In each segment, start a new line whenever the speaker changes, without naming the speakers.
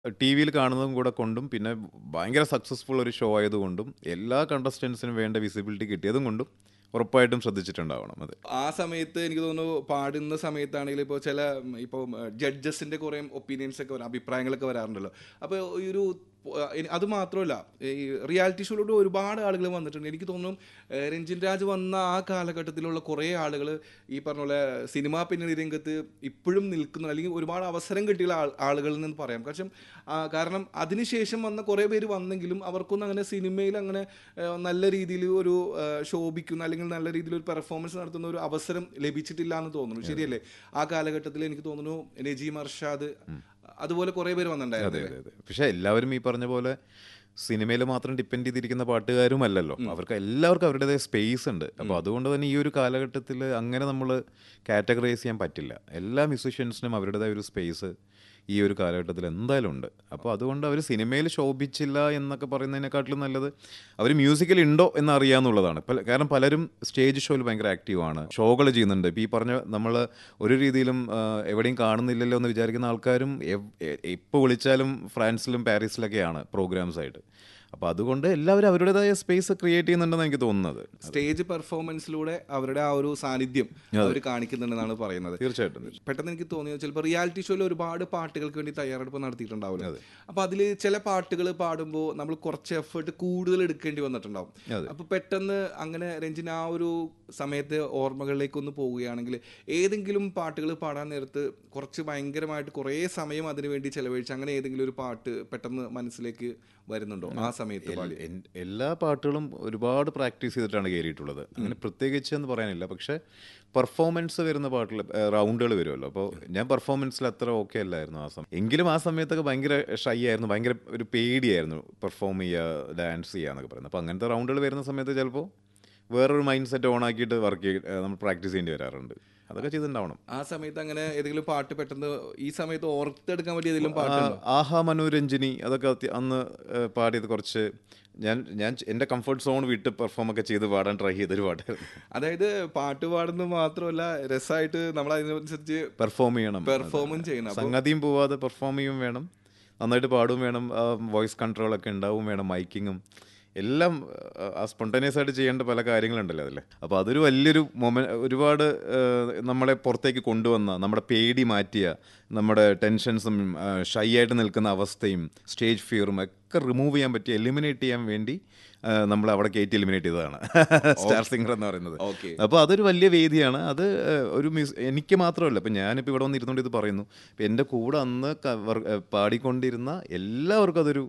T വിയിൽ കാണുന്നതും കൂടെ കൊണ്ടും പിന്നെ ഭയങ്കര സക്സസ്ഫുൾ ഒരു ഷോ ആയതുകൊണ്ടും എല്ലാ കണ്ടസ്റ്റൻസിനും വേണ്ട വിസിബിലിറ്റി കിട്ടിയതും കൊണ്ടും ഉറപ്പായിട്ടും ശ്രദ്ധിച്ചിട്ടുണ്ടാവണം അത്
ആ സമയത്ത് എനിക്ക് തോന്നുന്നു പാടുന്ന സമയത്താണെങ്കിൽ ഇപ്പോൾ ചില ഇപ്പോൾ ജഡ്ജസിന്റെ കുറേ ഒപ്പീനിയൻസ് ഒക്കെ വരാം അഭിപ്രായങ്ങളൊക്കെ വരാറുണ്ടല്ലോ അപ്പോൾ ഈ ഒരു ആ, ഇനി അത് മാത്രമല്ല ഈ റിയാലിറ്റി ഷോയിലൂടെ ഒരുപാട് ആളുകൾ വന്നിട്ടുണ്ട് എനിക്ക് തോന്നുന്നു ഏഹ്, രഞ്ജിൻ രാജ് വന്ന ആ കാലഘട്ടത്തിലുള്ള കുറേ ആളുകൾ ഈ പറഞ്ഞ പോലെ സിനിമാ പിന്നണി രംഗത്ത് ഇപ്പോഴും നിൽക്കുന്ന അല്ലെങ്കിൽ ഒരുപാട് അവസരം കിട്ടിയുള്ള ആൾ- ആളുകളിൽ നിന്ന് പറയാം പക്ഷെ ആ, കാരണം അതിനുശേഷം വന്ന കുറേ പേര് വന്നെങ്കിലും അവർക്കൊന്നും അങ്ങനെ സിനിമയിൽ അങ്ങനെ ഏഹ്, നല്ല രീതിയിൽ ഒരു ഏഹ്, ശോഭിക്കുന്ന അല്ലെങ്കിൽ നല്ല രീതിയിൽ ഒരു പെർഫോമൻസ് നടത്തുന്ന ഒരു അവസരം ലഭിച്ചിട്ടില്ല എന്ന് തോന്നുന്നു ശരിയല്ലേ ആ കാലഘട്ടത്തിൽ എനിക്ക് തോന്നുന്നു നജീം അർഷാദ് അതുപോലെ കുറേ പേര് വന്നിട്ടുണ്ടായിരുന്നു
അതെ അതെ പക്ഷെ എല്ലാവരും ഈ പറഞ്ഞ പോലെ സിനിമയിൽ മാത്രം ഡിപ്പെൻഡ് ചെയ്തിരിക്കുന്ന പാട്ടുകാരും അല്ലല്ലോ അവർക്ക് എല്ലാവർക്കും അവരുടേതായ സ്പേസ് ഉണ്ട് അപ്പോൾ അതുകൊണ്ട് തന്നെ ഈ ഒരു കാലഘട്ടത്തിൽ അങ്ങനെ നമ്മൾ കാറ്റഗറൈസ് ചെയ്യാൻ പറ്റില്ല എല്ലാ മ്യൂസീഷ്യൻസിനും അവരുടേതായ ഒരു സ്പേസ് ഈ ഒരു കാലഘട്ടത്തിൽ എന്തായാലും ഉണ്ട് അപ്പോൾ അതുകൊണ്ട് അവർ സിനിമയിൽ ശോഭിച്ചില്ല എന്നൊക്കെ പറയുന്നതിനെക്കാട്ടിലും നല്ലത് അവർ മ്യൂസിക്കൽ ഉണ്ടോ എന്ന് അറിയാന്നുള്ളതാണ് പല- കാരണം പലരും സ്റ്റേജ് ഷോയിൽ ഭയങ്കര ആക്റ്റീവാണ് ഷോകൾ ചെയ്യുന്നുണ്ട് ഇപ്പോൾ ഈ പറഞ്ഞ നമ്മൾ ഒരു രീതിയിലും ആ, എവിടെയും കാണുന്നില്ലല്ലോ എന്ന് വിചാരിക്കുന്ന ആൾക്കാരും ഇപ്പോൾ വിളിച്ചാലും ഫ്രാൻസിലും പാരീസിലൊക്കെയാണ് പ്രോഗ്രാംസ് ആയിട്ട് അപ്പോൾ അതുകൊണ്ട് എല്ലാവരും അവരുടേതായ സ്പേസ് ക്രിയേറ്റ് ചെയ്യുന്നുണ്ടെന്ന് എനിക്ക് തോന്നുന്നത്
സ്റ്റേജ് പെർഫോമൻസിലൂടെ അവരുടെ ആ ഒരു സാന്നിധ്യം അവർ കാണിക്കുന്നുണ്ടെന്നാണ് പറയുന്നത്
തീർച്ചയായിട്ടും
പെട്ടെന്ന് എനിക്ക് തോന്നിയത് ചിലപ്പോൾ റിയാലിറ്റി ഷോയിൽ ഒരുപാട് പാട്ടുകൾക്ക് വേണ്ടി തയ്യാറെടുപ്പ് നടത്തിയിട്ടുണ്ടാവില്ല അപ്പോൾ അതിൽ ചില പാട്ടുകൾ പാടുമ്പോൾ നമ്മൾ കുറച്ച് എഫേർട്ട് കൂടുതൽ എടുക്കേണ്ടി വന്നിട്ടുണ്ടാവും അപ്പോൾ പെട്ടെന്ന് അങ്ങനെ രഞ്ജിൻ ആ ഒരു സമയത്ത് ഓർമ്മകളിലേക്ക് ഒന്ന് പോവുകയാണെങ്കിൽ ഏതെങ്കിലും പാട്ടുകൾ പാടാൻ നേരത്ത് കുറച്ച് ഭയങ്കരമായിട്ട് കുറേ സമയം അതിനു വേണ്ടി ചെലവഴിച്ച് അങ്ങനെ ഏതെങ്കിലും ഒരു പാട്ട് പെട്ടെന്ന് മനസ്സിലേക്ക് വരുന്നുണ്ടോ ആ സമയത്ത് പാടി
എൻ- എല്ലാ പാട്ടുകളും ഒരുപാട് പ്രാക്ടീസ് ചെയ്തിട്ടാണ് കയറിയിട്ടുള്ളത് അങ്ങനെ പ്രത്യേകിച്ച് എന്ന് പറയാനില്ല പക്ഷേ പെർഫോമൻസ് വരുന്ന പാട്ടിൽ റൗണ്ടുകൾ വരുമല്ലോ അപ്പോൾ ഞാൻ പെർഫോമൻസിൽ അത്ര ഓക്കെ അല്ലായിരുന്നു ആ സമയം എങ്കിലും ആ സമയത്തൊക്കെ ഭയങ്കര ഷൈ ആയിരുന്നു ഭയങ്കര ഒരു പേടിയായിരുന്നു പെർഫോം ചെയ്യുക ഡാൻസ് ചെയ്യുക എന്നൊക്കെ പറയുന്നത് അപ്പോൾ അങ്ങനത്തെ റൗണ്ടുകൾ വരുന്ന സമയത്ത് ചിലപ്പോൾ വേറൊരു മൈൻഡ് സെറ്റ് ഓൺ ആക്കിയിട്ട് വർക്ക് നമ്മൾ പ്രാക്ടീസ് ചെയ്യേണ്ടി വരാറുണ്ട് അതൊക്കെ ചെയ്തിട്ടുണ്ടാവണം
ആ സമയത്ത് അങ്ങനെ ഏതെങ്കിലും പാട്ട് പെട്ടെന്ന് ഈ സമയത്ത് ഓർത്തെടുക്കാൻ പറ്റിയ ഏതെങ്കിലും പാട്ടുണ്ടോ
ആ, ആഹാ മനോരഞ്ജിനി അതൊക്കെ അത്യ- അന്ന് ഏഹ്, പാടിയത് കുറച്ച് ഞാൻ ഞാൻ എൻ്റെ കംഫർട്ട് സോൺ വിട്ട് പെർഫോം ഒക്കെ ചെയ്ത് പാടാൻ ട്രൈ ചെയ്തൊരു പാട്ടായിരുന്നു
അതായത് പാട്ട് പാടുന്നത് മാത്രമല്ല രസമായിട്ട് നമ്മൾ അതിനനുസരിച്ച്
പെർഫോം ചെയ്യണം
പെർഫോമും ചെയ്യണം അപ്പൊ
സംഗതിയും പോവാതെ പെർഫോം ചെയ്യും വേണം നന്നായിട്ട് പാടും വേണം വോയിസ് കൺട്രോൾ ഒക്കെ ഉണ്ടാവും വേണം മൈക്കിങ്ങും എല്ലാം ആ സ്പോണ്ടേനിയസ് ആയിട്ട് ചെയ്യേണ്ട പല കാര്യങ്ങളുണ്ടല്ലോ അതിൽ അപ്പോൾ അതൊരു വലിയൊരു മൊമെ ഒരുപാട് ആ, നമ്മളെ പുറത്തേക്ക് കൊണ്ടുവന്ന നമ്മുടെ പേടി മാറ്റിയ നമ്മുടെ ടെൻഷൻസും ഷൈ ആയിട്ട് നിൽക്കുന്ന അവസ്ഥയും സ്റ്റേജ് ഫിയറും ഒക്കെ റിമൂവ് ചെയ്യാൻ പറ്റി എലിമിനേറ്റ് ചെയ്യാൻ വേണ്ടി ആ, നമ്മൾ അവിടെ കയറ്റി എലിമിനേറ്റ് ചെയ്തതാണ് സ്റ്റാർ സിംഗർ എന്ന് പറയുന്നത്
ഓക്കെ
അപ്പോൾ അതൊരു വലിയ വേദിയാണ് അത് ഏഹ്, ഒരു മ്യൂസ് എനിക്ക് മാത്രമല്ല ഇപ്പം ഞാനിപ്പോൾ ഇവിടെ വന്നിരുന്നുകൊണ്ട് ഇത് പറയുന്നു ഇപ്പം എൻ്റെ കൂടെ അന്ന് ക- വർ- ഏഹ്, പാടിക്കൊണ്ടിരുന്ന എല്ലാവർക്കും അതൊരു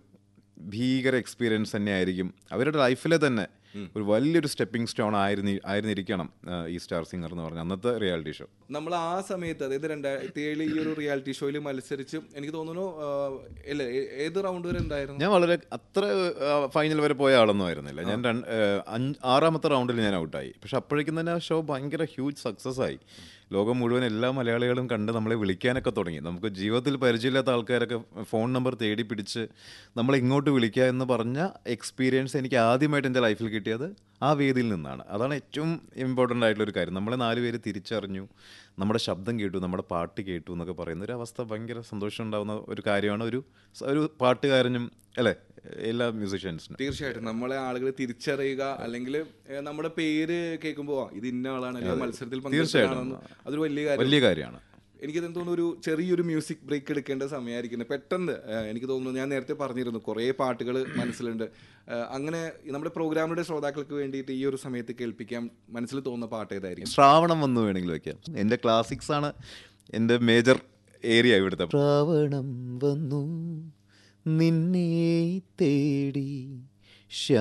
ഭീകര എക്സ്പീരിയൻസ് തന്നെ ആയിരിക്കും അവരുടെ ലൈഫിലെ തന്നെ ഒരു വലിയൊരു സ്റ്റെപ്പിംഗ് സ്റ്റോൺ ആയിരുന്നു ആയിരുന്നിരിക്കണം ഏഹ്, ഈ സ്റ്റാർ സിംഗർ എന്ന് പറഞ്ഞ അന്നത്തെ റിയാലിറ്റി ഷോ
നമ്മൾ ആ സമയത്ത് അതായത് രണ്ടായിരത്തി ഏഴ് ഈ ഒരു റിയാലിറ്റി ഷോയിൽ മത്സരിച്ച് എനിക്ക് തോന്നുന്നു ആ, അല്ലേ ഏ- ഏത് റൗണ്ട് വരെ ഉണ്ടായിരുന്നു
ഞാൻ വളരെ അത്ര ഫൈനൽ വരെ പോയ ആളൊന്നും ആയിരുന്നില്ല ഞാൻ രണ്ട് ഏഹ്, അഞ്ച് ആറാമത്തെ റൗണ്ടിൽ ഞാൻ ഔട്ടായി പക്ഷെ അപ്പോഴേക്കും തന്നെ ആ ഷോ ഭയങ്കര ഹ്യൂജ് സക്സസ് ആയി ലോകം മുഴുവൻ എല്ലാ മലയാളികളും കണ്ട് നമ്മളെ വിളിക്കാനൊക്കെ തുടങ്ങി നമുക്ക് ജീവിതത്തിൽ പരിചയമില്ലാത്ത ആൾക്കാരൊക്കെ ഫോൺ നമ്പർ തേടി പിടിച്ച് നമ്മളെ ഇങ്ങോട്ട് വിളിക്കുക എന്ന് പറഞ്ഞ എക്സ്പീരിയൻസ് എനിക്ക് ആദ്യമായിട്ട് എൻ്റെ ലൈഫിൽ കിട്ടിയത് ആ വേദിയിൽ നിന്നാണ് അതാണ് ഏറ്റവും ഇമ്പോർട്ടൻ്റ് ആയിട്ടുള്ള ഒരു കാര്യം നമ്മളെ നാല് പേര് തിരിച്ചറിഞ്ഞു നമ്മുടെ ശബ്ദം കേട്ടു നമ്മുടെ പാട്ട് കേട്ടു എന്നൊക്കെ പറയുന്ന ഒരു അവസ്ഥ ഭയങ്കര സന്തോഷം ഉണ്ടാകുന്ന ഒരു കാര്യമാണ് ഒരു സ- ഒരു പാട്ടുകാരനും അല്ലേ എല്ലാ മ്യൂസീഷ്യൻസിനും
തീർച്ചയായിട്ടും നമ്മളെ ആളുകൾ തിരിച്ചറിയുക അല്ലെങ്കിൽ നമ്മുടെ പേര് കേൾക്കുമ്പോൾ ഇത് ഇന്ന ആളാണ് അല്ലെങ്കിൽ മത്സരത്തിൽ പങ്കെടുത്തതാണെന്ന് അതൊരു വലിയ കാര്യം
വലിയ കാര്യമാണ്
എനിക്ക് തോന്നുന്നു ഒരു ചെറിയൊരു മ്യൂസിക് ബ്രേക്ക് എടുക്കേണ്ട സമയമായിരിക്കുന്നത് പെട്ടെന്ന് ആ, എനിക്ക് തോന്നുന്നു ഞാൻ നേരത്തെ പറഞ്ഞിരുന്നു കുറേ പാട്ടുകൾ മനസ്സിലുണ്ട് ആ, അങ്ങനെ നമ്മുടെ പ്രോഗ്രാമിയുടെ ശ്രോതാക്കൾക്ക് വേണ്ടിയിട്ട് ഈ ഒരു സമയത്ത് കേൾപ്പിക്കാൻ മനസ്സിൽ തോന്നുന്ന പാട്ട് ഏതായിരിക്കും
ശ്രാവണം വന്നു വേണമെങ്കിൽ വെക്കാം എൻ്റെ ക്ലാസിക്സ് ആണ് എൻ്റെ മേജർ ഏരിയ ഇവിടുത്തെ ശ്രാവണം വന്നു നിന്നെ തേടി